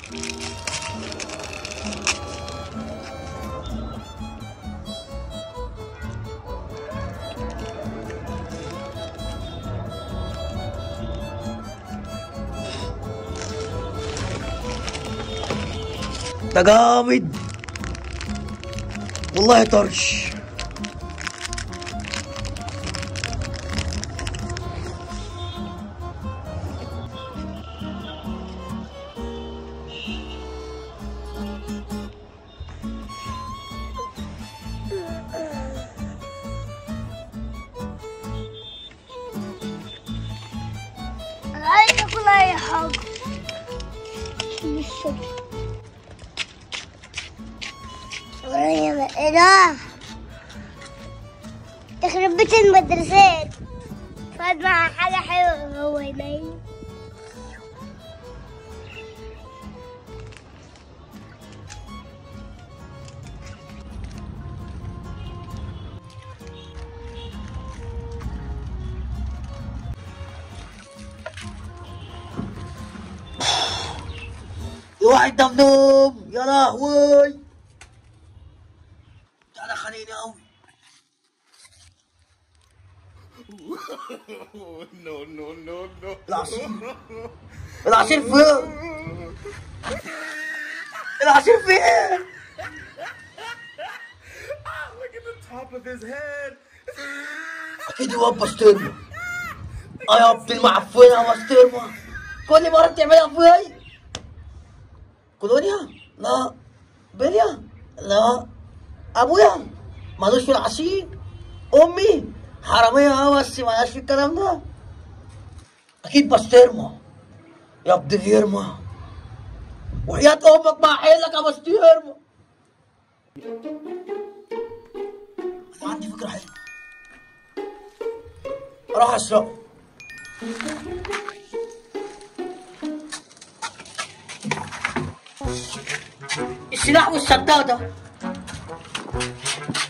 ده جامد والله طرش انا عايز اكل اي حاجه مش ايه ده يخرب بيت المدرسات فاد مع حاجة حلوة هو نايم واحد دمدم يا لهوي ده خليني قوي no, no, no, no. العصير العصير فين العصير فين Look at the top of his head. اكيد هو بسطرمه اه يا ابن المعفنه بسطرمه كل مره بتعملها فيا كولونيا لا بليا لا ابويا مالوش في العصير امي حراميه اه بس مالهاش في الكلام ده اكيد بسطرمه يا ابن الهرمه وحياة امك مع حيلك يا بسطرمه انا عندي فكره حلوه اروح اسرقه السلاح والسدادة